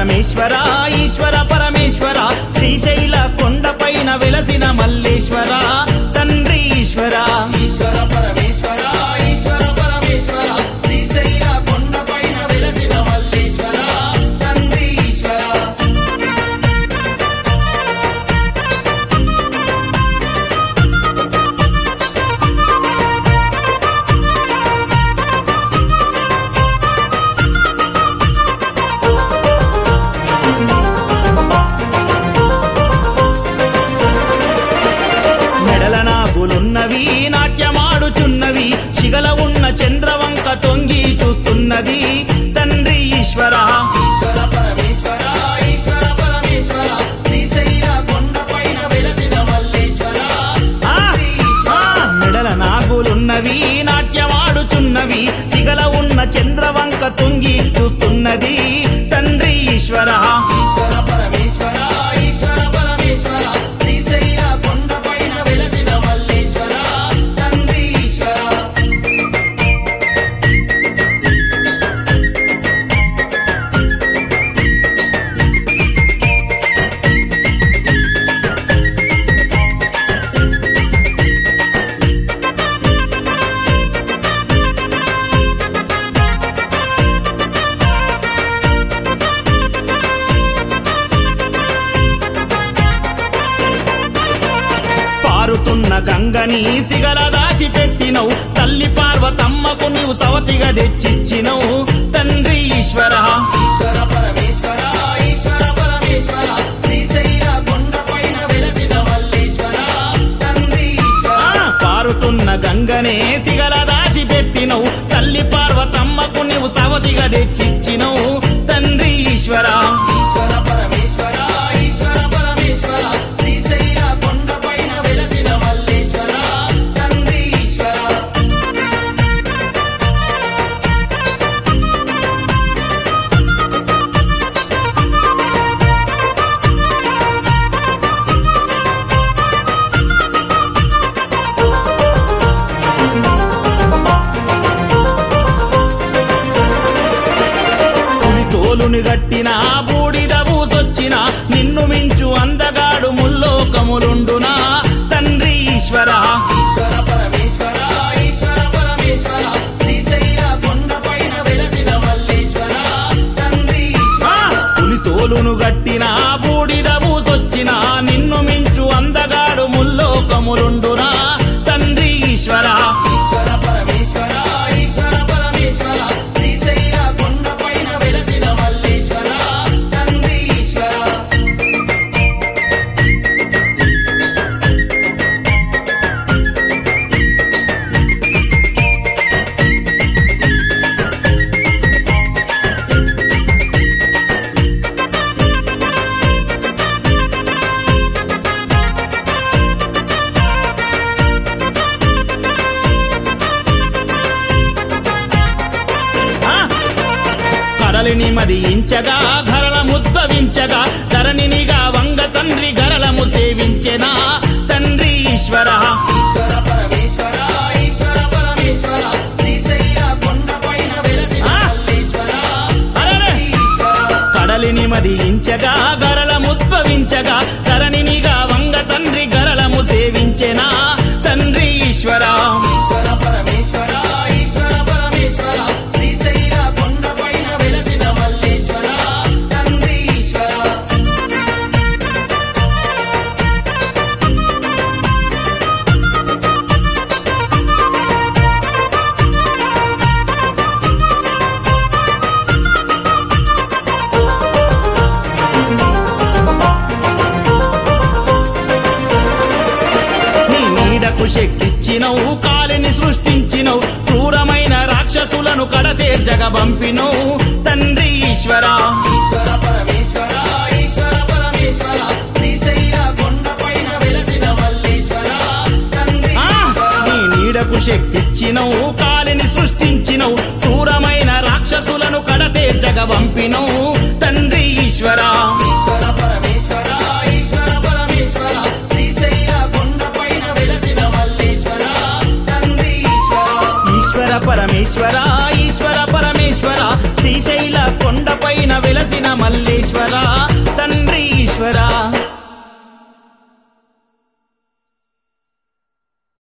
పరమేశ్వర ఈశ్వర పరమేశ్వర శ్రీశైల కొండపైన వెలసిన మల్లేశ్వర తండ్రి ఈశ్వర ఈశ్వర పరమేశ్వర ఈశ్వర పరమేశ్వర శ్రీశైల కొండపైన వెలసిన మల్లేశ్వర తండ్రి ఈశ్వర మెడల నాగులున్నవి నాట్యమాడుచున్నవి శిగల ఉన్న చంద్రవంక తొంగి చూస్తున్నది తండ్రి ఈశ్వర ఈశ్వర పరమేశ్వర ఈశ్వర పరమేశ్వర శ్రీశైల కొండపైన వెలసిన మల్లేశ్వర ఆ, ఆ, మెడల నాగులున్నవి నాట్యమాడుచున్నవి సిగల ఉన్న చంద్రవంక తుంగి చూస్తున్నది తండ్రి ఈశ్వర ఈశ్వర పరమేశ్వర ఈశ్వర పరమేశ్వర శ్రీశైల కొండపైన వెలసిన మల్లేశ్వర తండ్రి ఈశ్వర పారుతున్న గంగని సిగల దాచిపెట్టినవు తల్లి పార్వతమ్మకు నీవు సవతిగా తెచ్చిచ్చినవు తండ్రి ఈశ్వర ఈశ్వర పరమేశ్వర ఈశ్వర పరమేశ్వర శ్రీశైల కొండపైన వెలసిన మల్లేశ్వర తండ్రి ఈశ్వర ఆ, పారుతున్న గంగనే సిగల దాచిపెట్టినవు తల్లి పార్వతమ్మకు నీవు సవతిగా తెచ్చిచ్చినవు తండ్రి ఈశ్వర ఈశ్వర పరమేశ్వర ఈశ్వర పరమేశ్వర శ్రీశైల కొండపైన వెలసిన మల్లేశ్వర తండ్రి ఈశ్వర పులి తోలుని గట్టిన బూడిద బూసొచ్చిన నిన్ను మించు అందగాడు ముల్లోకములుండునా తండ్రి ఈశ్వర ఈశ్వర పరమేశ్వర ఈశ్వర పరమేశ్వర శ్రీశైల కొండపైన వెలసిన మల్లేశ్వర తండ్రి ఆ, పులి తోలును గట్టిన బూడిద బూసొచ్చిన నిన్ను మించు అందగాడు ముల్లోకములుండునా తండ్రి ఈశ్వర ఈశ్వర పరమేశ్వర ఈశ్వర పరమేశ్వర శ్రీశైల కొండపైన వెలసిన మల్లేశ్వర తండ్రి ఈశ్వర ఆ, కడలిని మదించగా గరల ముద్దవించగా ధరణినిగా వంగ తండ్రి గరళము సేవించెనా తండ్రి ఈశ్వర ఈశ్వర పరమేశ్వర ఈశ్వర పరమేశ్వర శ్రీశైల కొండపైన వెలసిన ఆ! మల్లేశ్వర అరెరే! ఈశ్వర కడలిని మదించగా గరళముద్భవించగా ధరణినిగా వంగ తండ్రి గరళము సేవించెనా తండ్రి ఈశ్వర ఈశ్వర పరమేశ్వర ఈశ్వర పరమేశ్వర శ్రీశైల కొండపైన వెలసిన మల్లేశ్వర తండ్రి ఈశ్వర నీ నీడకు శక్తిచ్చినవు కాలిని సృష్టించినవు క్రూరమైన రాక్షసులను కడతేర్చగ పంపినవు తండ్రి ఈశ్వర ఈశ్వర పరమేశ్వర ఈశ్వర పరమేశ్వర శ్రీశైల కొండపైన వెలసిన మల్లేశ్వర తండ్రి ఆ, నీ నీడకు శక్తిచ్చినవు కాలిని సృష్టించినవు క్రూరమైన రాక్షసులను కడతేర్చగ పంపినవు తండ్రి ఈశ్వర ఈశ్వర పరమేశ్వర ఈశ్వర పరమేశ్వర శ్రీశైల కొండపైన వెలసిన మల్లేశ్వర తండ్రి ఈశ్వర ఈశ్వర పరమేశ్వర ఈశ్వర పరమేశ్వర శ్రీశైల కొండ కొండపైన వెలసిన మల్లేశ్వరా